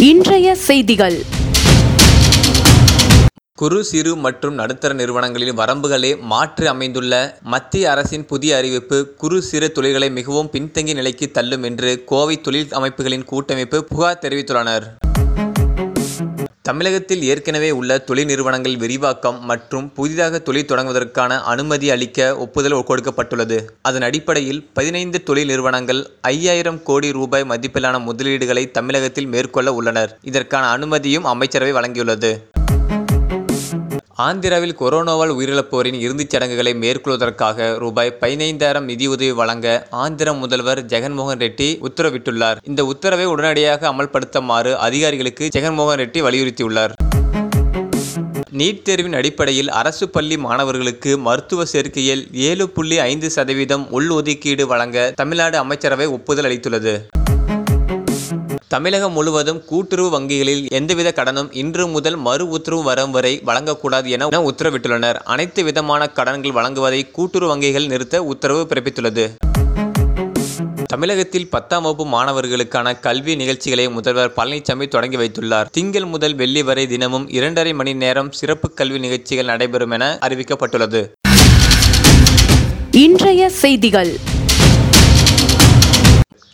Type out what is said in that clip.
இன்றைய செய்திகள் குறு சிறு மற்றும் நடுத்தர நிறுவனங்களின் வரம்புகளே மாற்றி அமைந்துள்ள மத்திய அரசின் புதிய அறிவிப்பு குறு சிறு தொழில்களை மிகவும் பின்தங்கிய நிலைக்கு தள்ளும் என்று கோவை தொழில் அமைப்புகளின் கூட்டமைப்பு புகார் தெரிவித்துள்ளனர் தமிழகத்தில் ஏற்கனவே உள்ள தொழில் நிறுவனங்கள் விரிவாக்கம் மற்றும் புதிதாக தொழில் தொடங்குவதற்கான அனுமதி அளிக்க ஒப்புதல் கொடுக்கப்பட்டுள்ளது அதன் அடிப்படையில் பதினைந்து தொழில் நிறுவனங்கள் ஐயாயிரம் கோடி ரூபாய் மதிப்பிலான முதலீடுகளை தமிழகத்தில் மேற்கொள்ள உள்ளனர் இதற்கான அனுமதியும் அமைச்சரவை வழங்கியுள்ளது ஆந்திராவில் கொரோனாவால் உயிரிழப்போரின் இறுதிச் சடங்குகளை மேற்கொள்வதற்காக ரூபாய் பதினைந்தாயிரம் நிதியுதவி வழங்க ஆந்திர முதல்வர் ஜெகன்மோகன் ரெட்டி உத்தரவிட்டுள்ளார் இந்த உத்தரவை உடனடியாக அமல்படுத்துமாறு அதிகாரிகளுக்கு ஜெகன்மோகன் ரெட்டி வலியுறுத்தியுள்ளார் நீட் தேர்வின் அடிப்படையில் அரசு பள்ளி மாணவர்களுக்கு மருத்துவ சேர்க்கையில் ஏழு புள்ளி ஐந்து சதவீதம் உள்ஒதுக்கீடு வழங்க தமிழ்நாடு அமைச்சரவை ஒப்புதல் அளித்துள்ளது தமிழகம் முழுவதும் கூட்டுறவு வங்கிகளில் எந்தவித கடனும் இன்று முதல் மறு உத்தரவு வரும் வரை வழங்கக்கூடாது என உத்தரவிட்டுள்ளனர் அனைத்து விதமான கடன்கள் வழங்குவதை கூட்டுறவு வங்கிகள் நிறுத்த உத்தரவு பிறப்பித்துள்ளது தமிழகத்தில் பத்தாம் வகுப்பு மாணவர்களுக்கான கல்வி நிகழ்ச்சிகளை முதல்வர் பழனிசாமி தொடங்கி வைத்துள்ளார் திங்கள் முதல் வெள்ளி வரை தினமும் இரண்டரை மணி நேரம் சிறப்பு கல்வி நிகழ்ச்சிகள் நடைபெறும் என அறிவிக்கப்பட்டுள்ளது இன்றைய செய்திகள்